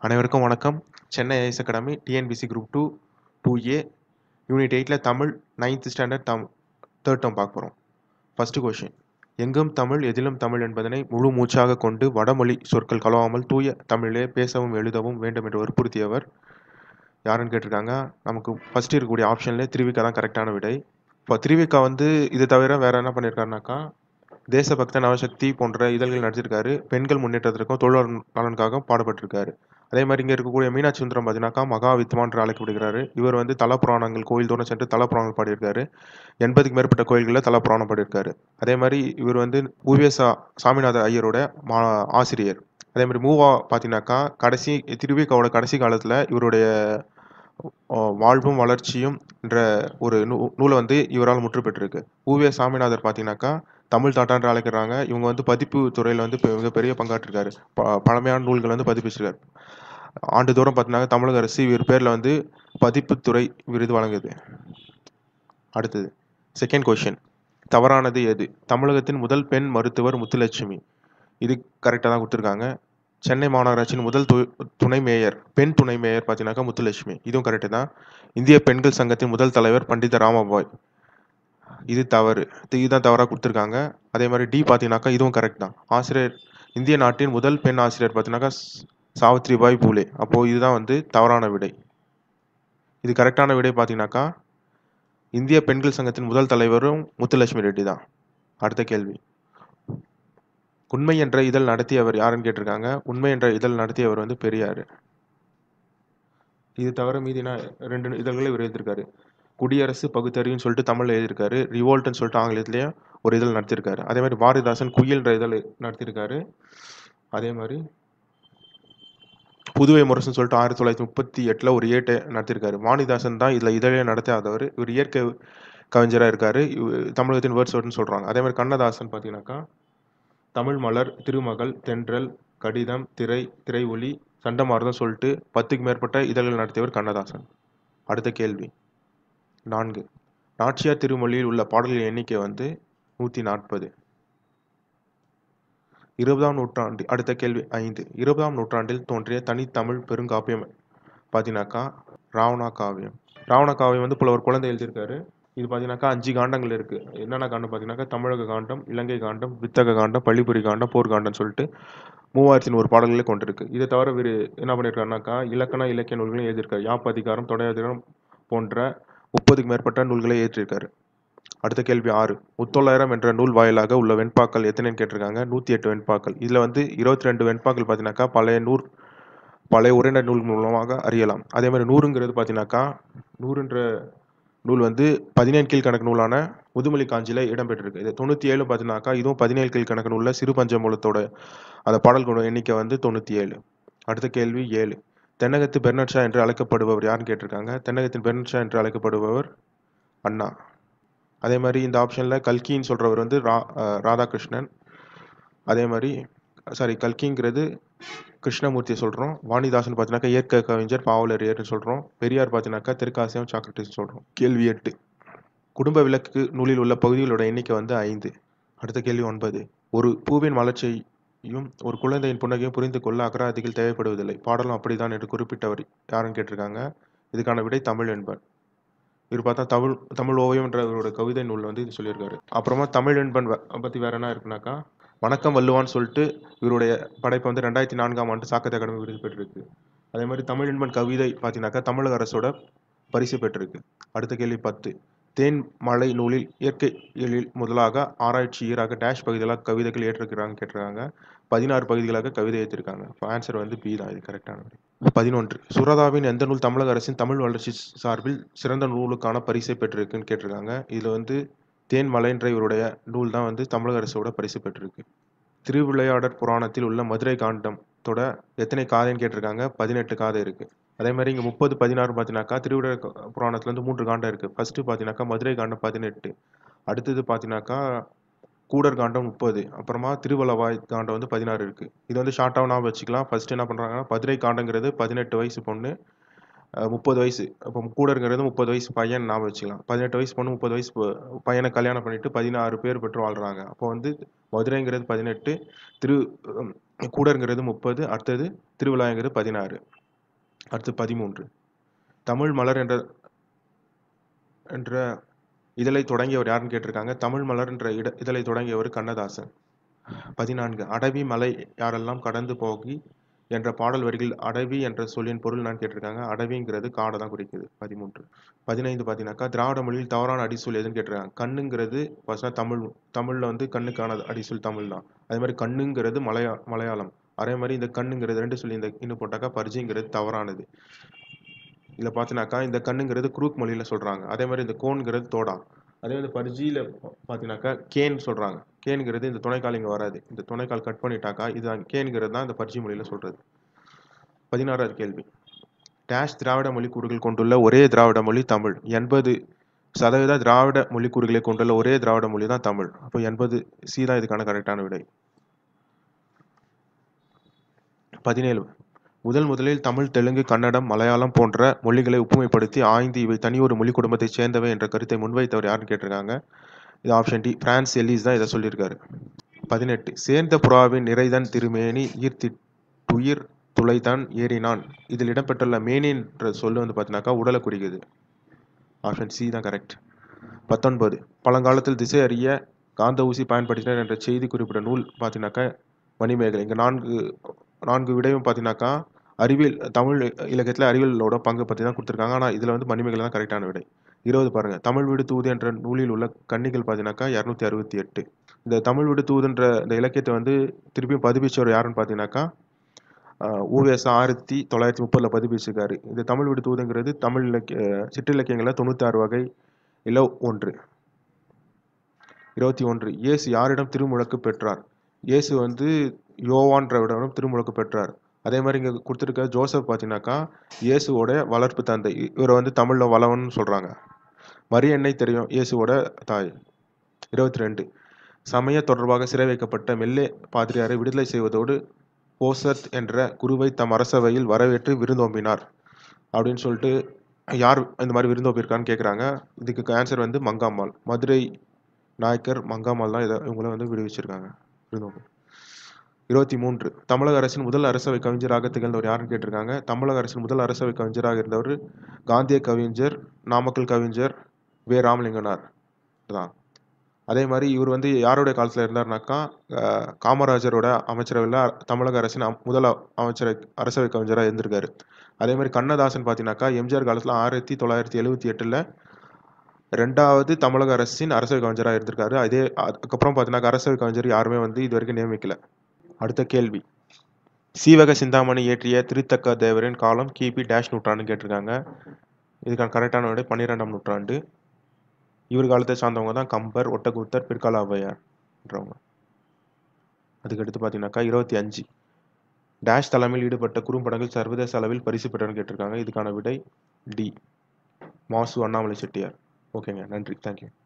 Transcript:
அனைவருக்கும் வணக்கம் Chennai IAS academy TNPSC group two two A unit எயிட்டில் தமிழ் நைன்த் ஸ்டாண்டர்ட் தம் தேர்ட் டேர்ம் பார்க்க போகிறோம் ஃபஸ்ட்டு கொஷின் எங்கும் தமிழ் எதிலும் தமிழ் என்பதனை முழு மூச்சாக கொண்டு வடமொழி சொற்கள் கலவாமல் தூய தமிழிலே பேசவும் எழுதவும் வேண்டும் என்று வற்புறுத்தியவர் யாருன்னு கேட்டிருக்காங்க நமக்கு ஃபஸ்ட் இருக்கக்கூடிய ஆப்ஷன்லேயே திருவிக்கா தான் கரெக்டான விடை இப்போ திருவிக்கா வந்து இது தவிர வேறு என்ன பண்ணியிருக்காருனாக்கா தேசபக்த நவசக்தி போன்ற இதழ்கள் நடத்தியிருக்காரு பெண்கள் முன்னேற்றத்திற்கும் தொழிலாளர் நலனுக்காக பாடுபட்டிருக்காரு அதே மாதிரி இங்கே இருக்கக்கூடிய மீனாட்சி சுந்தரம் பார்த்தீங்கன்னாக்கா மகா வித்வான் என்று அழைக்கப்படுகிறாரு இவர் வந்து தல புராணங்கள் கோயில் தோறும் சென்று தல புராணங்கள் பாடியிருக்காரு எண்பதுக்கு மேற்பட்ட கோயில்களில் தல புராணம் பாடியிருக்காரு அதே மாதிரி இவர் வந்து உவேசா சாமிநாத ஐயரோட மா ஆசிரியர் அதே மாதிரி மூவா பார்த்தீங்கன்னாக்கா கடைசி திருவிக்காவோட கடைசி காலத்தில் இவருடைய அஹ், வாழ்வும் வளர்ச்சியும் என்ற ஒரு நூ நூலை வந்து இவரால் முற்று பெற்றிருக்கு ஊவே சாமிநாதர் பார்த்தீங்கன்னாக்கா தமிழ் தாட்டான்று அழைக்கிறாங்க இவங்க வந்து பதிப்பு துறையில் வந்து பெ- மிகப்பெரிய பங்காற்றிருக்காரு ப பழமையான நூல்கள் வந்து பதிப்பிச்சிருக்காரு ஆண்டுதோறும் பார்த்தீங்கன்னா தமிழக அரசு இவர் பேரில் வந்து பதிப்புத்துறை விருது வழங்குது அடுத்தது செகண்ட் கொஷின் தவறானது எது தமிழகத்தின் முதல் பெண் மருத்துவர் முத்துலட்சுமி இது கரெக்டாக தான் கொடுத்துருக்காங்க சென்னை மாநகராட்சியின் முதல் து துணை மேயர் பெண் துணை மேயர் பார்த்தீங்கன்னாக்கா முத்துலட்சுமி இதுவும் கரெக்டு தான் இந்திய பெண்கள் சங்கத்தின் முதல் தலைவர் பண்டித ராமபாய் இது தவறு இது- இதுதான் தவறாக கொடுத்துருக்காங்க அதே மாதிரி டி பார்த்தீங்கன்னாக்கா இதுவும் கரெக்ட் தான் ஆசிரியர் இந்திய நாட்டின் முதல் பெண் ஆசிரியர் பார்த்தீங்கன்னாக்கா ஸ்- சாவித்ரிபாய் பூலே அப்போது இதுதான் வந்து தவறான விடை இது கரெக்டான விடை பார்த்தீங்கன்னாக்கா இந்திய பெண்கள் சங்கத்தின் முதல் தலைவரும் முத்துலட்சுமி ரெட்டி தான் அடுத்த கேள்வி உண்மை என்ற இதழ் நடத்தியவர் யாருன்னு கேட்டிருக்காங்க உண்மை என்ற இதழ் நடத்தியவர் வந்து பெரியார் இது தவிர மீதினா ரெண்டு இதழ்களை இவர் எழுதியிருக்காரு குடியரசு பகுத்தறிவுன்னு சொல்லிட்டு தமிழில் எழுதியிருக்காரு ரிவோல்ட்னு சொல்லிட்டு ஆங்கிலத்திலேயும் ஒரு இதழ் நடத்தியிருக்காரு அதே மாதிரி பாரதிதாசன் குயில்ன்ற இதழ் நடத்தியிருக்காரு அதே மாதிரி புதுவை முரசுன்னு சொல்லிட்டு ஆயிரத்தி தொள்ளாயிரத்தி முப்பத்தி எட்டில் ஒரு ஏட்டை நடத்தியிருக்காரு வாணிதாசன் தான் இதில் இதழே நடத்தாதவர் இவர் இயற்கை கவிஞராக இருக்காரு இவ- தமிழகத்தின் வேர்ட்ஸ் வேர்ட்னு சொல்கிறாங்க அதே மாதிரி கண்ணதாசன் பார்த்தீங்கன்னாக்கா தமிழ் மலர் திருமகள் தென்றல் கடிதம் திரை திரை ஒளி சண்டமாரதம் சொல்லிட்டு பத்துக்கு மேற்பட்ட இதழ்கள் நடத்தியவர் கண்ணதாசன் அடுத்த கேள்வி நான்கு நாச்சியார் திருமொழியில் உள்ள பாடல்களின் எண்ணிக்கை வந்து நூற்றி நாற்பது இருபதாம் நூற்றாண்டு அடுத்த கேள்வி ஐந்து இருபதாம் நூற்றாண்டில் தோன்றிய தனித்தமிழ் பெருங்காப்பியம் பார்த்தீங்கன்னாக்கா ராவணா காவியம் ராவணா காவியம் வந்து புலவர் குழந்தை எழுதியிருக்காரு இது பார்த்தீங்கன்னாக்கா அஞ்சு காண்டங்கள் இருக்குது என்னென்ன காண்டம் பார்த்தீங்கன்னாக்கா தமிழக காண்டம் இலங்கை காண்டம் வித்தக காண்டம் பள்ளிப்புரி காண்டம் போர் காண்டம்னு சொல்லிட்டு மூவாயிரத்தி நூறு பாடல்களே கொண்டிருக்கு இதை தவிர இவர் என்ன பண்ணியிருக்காருனாக்கா இலக்கண இலக்கிய நூல்களையும் எழுதியிருக்காரு யாப்பதிகாரம் தொடையாதிகாரம் போன்ற முப்பதுக்கு மேற்பட்ட நூல்களை ஏற்றிருக்காரு அடுத்த கேள்வி ஆறு முத்தொள்ளாயிரம் என்ற நூல் வாயிலாக உள்ள வெண்பாக்கள் எத்தனைன்னு கேட்டிருக்காங்க நூற்றி எட்டு வெண்பாக்கள் இதில் வந்து இருபத்தி ரெண்டு வெண்பாக்கள் பார்த்தீங்கன்னாக்கா பழைய நூல் பழைய உரைநடை நூல் மூலமாக அறியலாம் அதே மாதிரி நூறுங்கிறது பார்த்தீங்கன்னாக்கா நூறுன்ற நூல் வந்து பதினேழு கீழ் கணக்கு நூலான முதுமொழி காஞ்சியில் இடம்பெற்றிருக்கு இது தொண்ணூற்றி ஏழு பார்த்தீங்கன்னாக்கா இதுவும் பதினேழு கீழ் கணக்கு நூலில் சிறு பஞ்சமூலத்தோட அந்த பாடல்களோட எண்ணிக்கை வந்து தொண்ணூற்றி ஏழு அடுத்த கேள்வி ஏழு தென்னகத்து பெர்னட் ஷா என்று அழைக்கப்படுபவர் யாருன்னு கேட்டிருக்காங்க தென்னகத்தின் பெர்னட் ஷா என்று அழைக்கப்படுபவர் அண்ணா அதே மாதிரி இந்த ஆப்ஷனில் கல்கின்னு சொல்கிறவர் வந்து ரா அஹ் ராதாகிருஷ்ணன் அதே மாதிரி சாரி கல்கிங்கிறது கிருஷ்ணமூர்த்தியை சொல்கிறோம் வாணிதாசன் பார்த்தீங்கன்னாக்கா இயற்கை கவிஞர் பாவலரியர்னு சொல்கிறோம் பெரியார் பார்த்தீங்கன்னாக்கா தெற்காசியம் சாக்ரட்டிஸ் சொல்கிறோம் கேள்வி எட்டு குடும்ப விளக்கு நூலில் உள்ள பகுதிகளோட எண்ணிக்கை வந்து ஐந்து அடுத்த கேள்வி ஒன்பது ஒரு பூவின் வளர்ச்சியும் ஒரு குழந்தையின் புன்னகையும் புரிந்து கொள்ள அகராதிகள் தேவைப்படுவதில்லை பாடலும் அப்படிதான் என்று குறிப்பிட்டவர் யாருன்னு கேட்டிருக்காங்க இதுக்கான விடை தமிழ் என்பர் இவர் பார்த்தா தமிழ் தமிழ் ஓவியம் என்ற இவரோட கவிதை நூல் வந்து இது சொல்லியிருக்காரு அப்புறமா தமிழ் என்பன் வ- பத்தி வேற என்ன இருக்குனாக்கா வணக்கம் வள்ளுவான்னு சொல்லிட்டு இவருடைய படைப்பு வந்து ரெண்டாயிரத்தி நான்காம் ஆண்டு சாக்கத்தை அகாடமி விருது பெற்றிருக்கு அதே மாதிரி தமிழ் என்பன் கவிதை பார்த்தீங்கன்னாக்கா தமிழக அரசோட பரிசு பெற்றிருக்கு அடுத்த கேள்வி பத்து தேன் மலை நூலில் இயற்கை இயலில் முதலாக ஆராய்ச்சி ஈராக டேஷ் பகுதிகளாக கவிதைகள் ஏற்றிருக்கிறாங்க கேட்டிருக்காங்க பதினாறு பகுதிகளாக கவிதை ஏற்றிருக்காங்க ஆன்சர் வந்து பி தான் இது கரெக்டான பதினொன்று சுரதாவின் எந்த நூல் தமிழக அரசின் தமிழ் வளர்ச்சி சார்பில் சிறந்த நூலுக்கான பரிசை பெற்றிருக்குன்னு கேட்டிருக்காங்க இதில் வந்து தேன் மலைன்ற இவருடைய நூல் தான் வந்து தமிழக அரசோட பரிசு பெற்றிருக்கு திருவிளையாடற் புராணத்தில் உள்ள மதுரை காண்டத்தோட எத்தனை காதைன்னு கேட்டிருக்காங்க பதினெட்டு காதை இருக்கு அதே மாதிரி இங்கே முப்பது பதினாறு பார்த்தீங்கன்னாக்கா திருவிழா புராணத்துல வந்து மூன்று காண்டம் இருக்கு ஃபர்ஸ்ட் பார்த்தீங்கன்னாக்கா மதுரை காண்டம் பதினெட்டு அடுத்தது பார்த்தீங்கன்னாக்கா கூடர் காண்டம் முப்பது அப்புறமா திருவலவாய் காண்டம் வந்து பதினாறு இருக்கு இது வந்து ஷார்ட்டாக ஞாபகம் வச்சுக்கலாம் ஃபர்ஸ்ட் என்ன பண்றாங்கன்னா மதுரை காண்டங்கிறது பதினெட்டு வயசு பொண்ணு முப்பது வயசு அப்போ கூடருங்கிறது முப்பது வயசு பையன் ஞாபகம் வச்சுக்கலாம் பதினெட்டு வயசு பொண்ணு முப்பது வயசு ப- பையனை கல்யாணம் பண்ணிட்டு பதினாறு பேர் பெற்று வாழ்றாங்க அப்போ வந்து மதுரைங்கிறது பதினெட்டு திரு உம், கூடருங்கிறது முப்பது அடுத்தது திருவிழாங்கிறது பதினாறு அடுத்து பதிமூன்று தமிழ் மலர் என்ற என்ற இதழை தொடங்கியவர் யாருன்னு கேட்டிருக்காங்க தமிழ் மலர் என்ற இட இதழை தொடங்கியவர் கண்ணதாசன் பதினான்கு அடவி மலை யாரெல்லாம் கடந்து போகி என்ற பாடல் வரிகளில் அடவி என்ற சொல்லின் பொருள் என்னன்னு கேட்டிருக்காங்க அடவிங்கிறது காடை தான் குறிக்குது பதிமூன்று பதினைந்து பார்த்தீங்கன்னாக்கா திராவிட மொழியில் தவறான அடிசொல் எதுன்னு கேட்டிருக்காங்க கண்ணுங்கிறது ஃபர்ஸ்ட்னா தமிழ் தமிழில் வந்து கண்ணுக்கான அடிசொல் தமிழ் தான் அதே மாதிரி கண்ணுங்கிறது மலையா மலையாளம் அதே மாதிரி இந்த கண்ணுங்கிறது ரெண்டு சொல்லி இந்த இன்னும் போட்டாக்கா பரிஜிங்கிறது தவறானது இதில் பார்த்தீங்கன்னாக்கா இந்த கண்ணுங்கிறது குரூக் மொழியில் சொல்கிறாங்க அதே மாதிரி இந்த கோன்கிறது தோடா அதே மாதிரி பரிஜியில் பார்த்தீங்கன்னாக்கா கேன் சொல்கிறாங்க கேன்கிறது இந்த துணைக்கால் இங்கே வராது இந்த துணைக்கால் கட் பண்ணிட்டாக்கா இது கேன்கிறது தான் இந்த பரிஜி மொழியில் சொல்கிறது பதினாறாவது கேள்வி டேஷ் திராவிட மொழி கூறுகள் கொண்டுள்ள ஒரே திராவிட மொழி தமிழ் எண்பது சதவீத திராவிட மொழி கூறுகளை கொண்டுள்ள ஒரே திராவிட மொழி தான் தமிழ் அப்போ எண்பது சி தான் இதுக்கான கரெக்டான விடை பதினேழு முதல் முதலில் தமிழ் தெலுங்கு கன்னடம் மலையாளம் போன்ற மொழிகளை ஒப்புமைப்படுத்தி ஆய்ந்து இவை தனியொரு மொழி குடும்பத்தைச் சேர்ந்தவை என்ற கருத்தை முன்வைத்தவர் யாருன்னு கேட்டிருக்காங்க இது ஆப்ஷன் டி பிரான்ஸ் எல்லிஸ் தான் இதை சொல்லியிருக்காரு பதினெட்டு சேர்ந்த புறாவின் நிறைதன் திருமேனி ஈர்த்திட்டுயிர் துளைதான் ஏறினான் இதில் இடம்பெற்றுள்ள மேனின்ற சொல்லு வந்து பார்த்தீங்கன்னாக்கா உடலை குறிக்குது ஆப்ஷன் சி தான் கரெக்ட் பத்தொன்பது பழங்காலத்தில் திசை அறிய காந்த ஊசி பயன்படுத்தினர் என்ற செய்தி குறிப்பிட்ட நூல் பார்த்தீங்கன்னாக்கா மணிமேகலை இங்கே நான்கு நான்கு விடையும் பார்த்தீங்கன்னாக்கா அறிவியல் தமிழ் இலக்கியத்தில் அறிவியலோட பங்கு பற்றி தான் கொடுத்துருக்காங்க ஆனால் இதில் வந்து மணிமேகலை தான் கரெக்டான விடை இருபது பாருங்கள் தமிழ் வீடு தூது என்ற நூலில் உள்ள கன்னிகள் பார்த்தீங்கன்னாக்கா இரநூத்தி அறுபத்தி எட்டு இந்த தமிழ் வீடு தூதுன்ற இந்த இலக்கியத்தை வந்து திருப்பியும் பதிப்பிச்சவர் யாருன்னு பார்த்தீங்கன்னாக்கா ஊவேசா ஆயிரத்தி தொள்ளாயிரத்தி முப்பதில் பதிப்பிச்சிருக்காரு இந்த தமிழ் வீடு தூதுங்கிறது தமிழ் இலக்கிய சிற்றிலக்கியங்களில் தொண்ணூத்தாறு வகை இல்லை ஒன்று இருபத்தி ஒன்று இயேசு யாரிடம் திருமுழக்கு பெற்றார் இயேசு வந்து யோவான்றவிடம் திருமுழக்கு பெற்றார் அதே மாதிரி இங்கே கொடுத்துருக்க ஜோசப் பார்த்தீங்கன்னாக்கா இயேசுவோட வளர்ப்பு தந்தை இவரை வந்து தமிழில் வளவன்னு சொல்கிறாங்க மரியன்னை தெரியும் இயேசுவோட தாய் இருபத்தி ரெண்டு சமய தொடர்பாக சிறை வைக்கப்பட்ட மெல்லே பாதிரியாரை விடுதலை செய்வதோடு போசத் என்ற குருவை தம் அரசவையில் வரவேற்று விருந்தோம்பினார் அப்படின்னு சொல்லிட்டு யார் இந்த மாதிரி விருந்தோம்பியிருக்கான்னு கேட்குறாங்க இதுக்கு ஆன்சர் வந்து மங்காம்மாள் மதுரை நாயக்கர் மங்காம்மாள் தான் இதை இவங்கள வந்து விடுவிச்சிருக்காங்க விருந்தோம்பி இருபத்தி மூன்று தமிழக அரசின் முதல் அரசவை கவிஞராக திகழ்ந்தவர் யாருன்னு கேட்டிருக்காங்க தமிழக அரசின் முதல் அரசவை கவிஞராக இருந்தவர் காந்திய கவிஞர் நாமக்கல் கவிஞர் வே ராமலிங்கனார் தான் அதே மாதிரி இவர் வந்து யாருடைய காலத்தில் இருந்தார்னாக்கா அஹ், காமராஜரோட அமைச்சரவையில் தமிழக அரசின் அம்- முதல் அ- அமைச்சரை அரசவை கவிஞராக இருந்திருக்காரு அதே மாதிரி கண்ணதாசன் பார்த்தீங்கன்னாக்கா எம்ஜிஆர் காலத்தில் ஆயிரத்தி தொள்ளாயிரத்தி எழுவத்தி எட்டில் ரெண்டாவது தமிழக அரசின் அரசவை கவிஞராக இருந்திருக்காரு அதே அதுக்கப்புறம் பார்த்தீங்கன்னா அரசவை கவிஞர் யாருமே வந்து இது வரைக்கும் நியமிக்கல அடுத்த கேள்வி சீவக சிந்தாமணி இயற்றிய திருத்தக்க தேவரின் காலம் கிபி டேஷ் நூற்றாண்டுன்னு கேட்டிருக்காங்க இதுக்கான கரெக்டான விடை பன்னிரெண்டாம் நூற்றாண்டு இவர் காலத்தை சார்ந்தவங்க தான் கம்பர் ஒட்டக்கூத்தர் பிற்கால ஔவையார்ன்றவங்க அதுக்கடுத்து பார்த்தீங்கன்னாக்கா இருபத்தி அஞ்சு டேஷ் தலைமையில் ஈடுபட்ட குறும்படங்கள் சர்வதேச அளவில் பரிசு பெற்றன்னு கேட்டிருக்காங்க இதுக்கான விடை டி மாசு அண்ணாமலை செட்டியார் ஓகேங்க நன்றி தேங்க்யூ